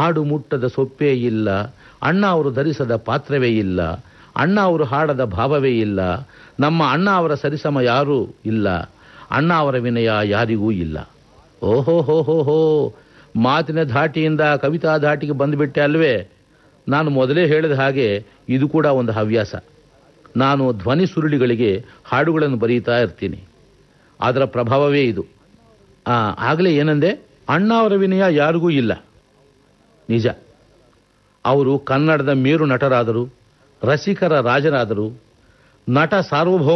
ಆಡು ಮುಟ್ಟದ ಸೊಪ್ಪೇ ಇಲ್ಲ ಅಣ್ಣ ಅವರು ಧರಿಸದ ಪಾತ್ರವೇ ಇಲ್ಲ ಅಣ್ಣ ಅವರು ಹಾಡದ ಭಾವವೇ ಇಲ್ಲ ನಮ್ಮ ಅಣ್ಣ ಅವರ ಸರಿಸಮ ಯಾರೂ ಇಲ್ಲ ಅಣ್ಣ ಅವರ ವಿನಯ ಯಾರಿಗೂ ಇಲ್ಲ ಓಹೋ ಹೋ ಹೋ ಹೋ ಮಾತಿನ ಧಾಟಿಯಿಂದ ಕವಿತಾ ಧಾಟಿಗೆ ಬಂದುಬಿಟ್ಟೆ ಅಲ್ವೇ ನಾನು ಮೊದಲೇ ಹೇಳಿದ ಹಾಗೆ ಇದು ಕೂಡ ಒಂದು ಹವ್ಯಾಸ ನಾನು ಧ್ವನಿ ಸುರುಳಿಗಳಿಗೆ ಹಾಡುಗಳನ್ನು ಬರೀತಾ ಇರ್ತೀನಿ ಅದರ ಪ್ರಭಾವವೇ ಇದು ಆ, ಆಗಲೇ ಏನಂದೆ ಅಣ್ಣ ಅವರ ವಿನಯ ಯಾರಿಗೂ ಇಲ್ಲ ನಿಜ ಅವರು ಕನ್ನಡದ ಮೇರು ನಟರಾದರು ರಸಿಕರ ರಾಜರಾದರು ನಟ ಸಾರ್ವಭೌಮ